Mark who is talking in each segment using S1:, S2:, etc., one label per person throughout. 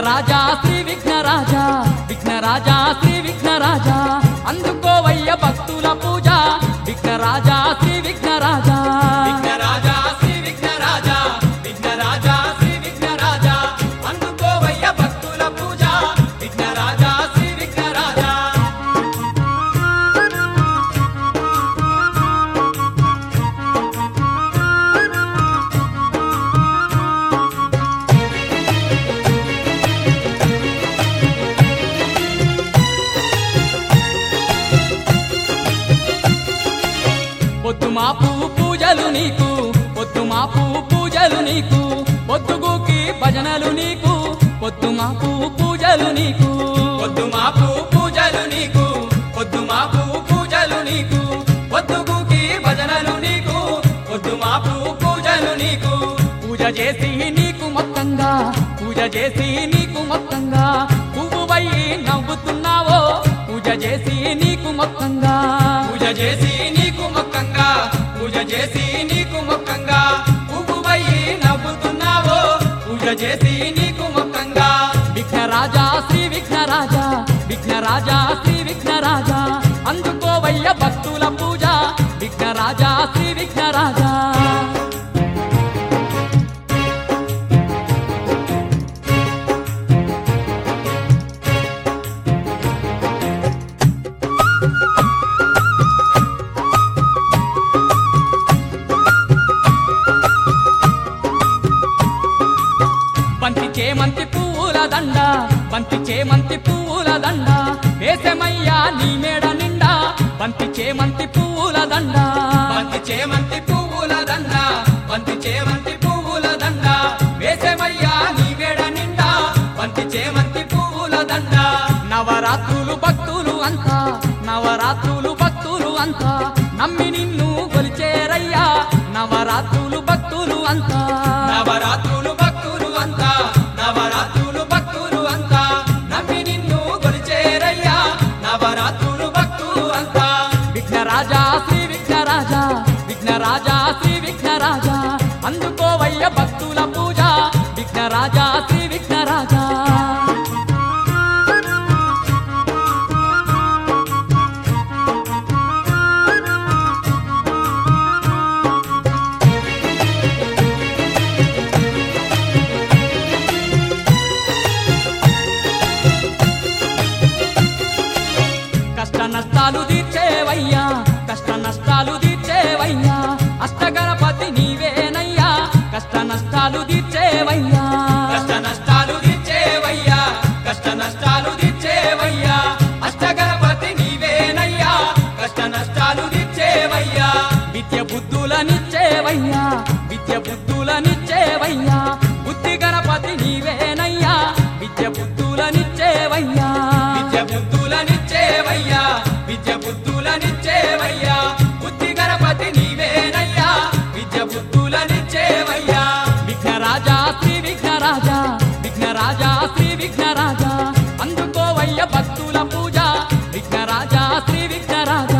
S1: విఘ్నరాజా శ్రీ విఘ్నరాజా విఘ్నరాజా శ్రీ విఘ్నరాజా అందుకోవయ్య భక్తుల పూజ విఘ్నరాజా శ్రీ విఘ్నరాజా
S2: విఘ్నరాజా శ్రీ విఘ్నరాజా విఘ్నరాజా శ్రీ విఘ్నరాజా అందుకోవయ్య భక్తుల పూజ విఘ్నరాజా శ్రీ విఘ్నరాజా
S1: పొద్దు మాపు పూజలు నీకు పొద్దు మాపు పూజలు నీకు పొద్దుగుకి భజనలు నీకు పొద్దు మాపు పూజలు నీకు
S2: పొద్దు మాపు పూజలు నీకు పొద్దు మాపు పూజలు నీకు పొద్దుగుకి భజనలు నీకు పొద్దు మాపు పూజలు నీకు
S1: పూజ చేసి నీకు మొత్తంగా పూజ చేసి నీకు మొత్తంగా పువ్వు వయ్యి నవ్వుతున్నావో పూజ చేసి నీకు మొత్తంగా
S2: పూజ చేసి నీకు మొక్కంగా పూజ చేసి నీకు మొక్కంగా పువ్వువయ్యి నవ్వుతున్నావో పూజ చేసి నీకు మొక్కంగా
S1: విఘ్నరాజా శ్రీ విఘ్నరాజా విఘ్నరాజా శ్రీ విఘ్నరాజా అందుకోవయ్య భక్తుల పూజ విఘ్నరాజా శ్రీ విఘ్నరాజా బంతి చేమంతి పువ్వుల దండ బంతి చేమంతి పువ్వుల దండ వేసమయ్యా నీ మేడ నిండా బంతి చేమంతి పువ్వుల దండ
S2: బంతి చేమంతి పువ్వుల దండ బంతి చేమంతి పువ్వుల దండ వేసమయ్యా నీ వేడ నిండా బంతి చేమంతి పువ్వుల దండ
S1: నవరాత్రులు భక్తులు అంతా నవరాత్రులు భక్తులు అంతా నమ్మి నిన్ను కొలిచేరయ్యా నవరాత్రులు భక్తులు అంతా
S2: నవరాత్రులు భక్తులు అంతా నవరాత్రులు భక్తులు అంతా నమ్మి నిన్ను కొలిచేరయ్యా నవరాత్రులు భక్తులు అంతా
S1: విఘ్నరాజా శ్రీ విఘ్నరాజా విఘ్నరాజా శ్రీ విఘ్నరాజా అందుకోవయ్య భక్తుల పూజ విఘ్నరాజా శ్రీ విఘ్నరాజా కష్ట నష్టాలు తీర్చేవయ్యా కష్ట నష్టాలు తీర్చేవయ్యా అష్టగణపతి నీవేనయ్యా కష్ట నష్టాలు తీర్చేవయ్యా
S2: కష్ట నష్టాలు తీర్చేవయ్యా కష్ట నష్టాలు తీర్చేవయ్యా అష్టగణపతి నీవేనయ్యా కష్ట నష్టాలు తీర్చేవయ్యా
S1: విద్య బుద్ధులనిచ్చేవయ్యా విద్య బుద్ధులనిచ్చేవయ్యా బుద్ధి గణపతి నీవేనయ్యా విద్య బుద్ధులనిచ్చేవయ్యా
S2: విద్య బుద్ధులనిచ్చేవయ్యా విద్య బుద్ధులనిచ్చేవయ్యా బుద్ధి గణపతి నీవేనయ్యా విద్య బుద్ధులనిచ్చేవయ్యా
S1: విఘ్నరాజా శ్రీ విఘ్నరాజా విఘ్నరాజా శ్రీ విఘ్నరాజా అందుకోవయ్య భక్తుల పూజ విఘ్నరాజా శ్రీ విఘ్నరాజా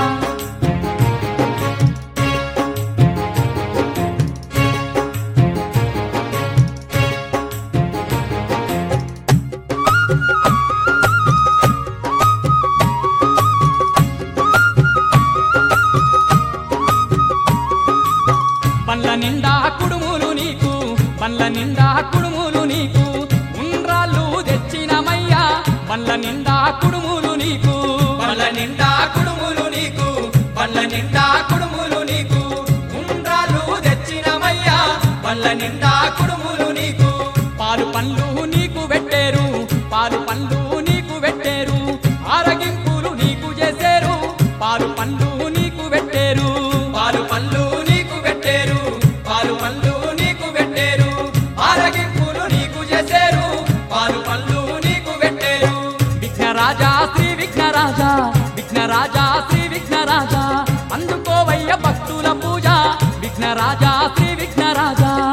S1: బండ్ల నిండా కుడుములు నీకు బండ్ల నిండా కుడుములు నీకు ఉండ్రాళ్ళు తెచ్చినమయ్యా బండ్ల నిండా కుడుములు నీకు
S2: బండ్ల నిండా కుడుములు నీకు బండ్ల నిండా కుడుములు నీకు ఉండ్రాలు తెచ్చినమయ్యా బండ్ల నిండా కుడుములు నీకు
S1: పాలు పండ్లు నీకు పెట్టేరు పాలు పండ్లు నీకు పెట్టేరు ఆరగింపులు నీకు చేసేరు పాలు పండ్లు నీకు పెట్టేరు
S2: పాలు పళ్ళు నీకు పెట్టేరు పాలు పళ్ళు నీకు పెట్టేరు ఆరగింపులు నీకు చేసేరు పాలు పళ్ళు నీకు పెట్టేరు
S1: విఘ్నరాజా శ్రీ విఘ్నరాజా విఘ్నరాజా శ్రీ విఘ్నరాజా అందుకోవయ్య భక్తుల పూజ విఘ్నరాజా శ్రీ విఘ్నరాజా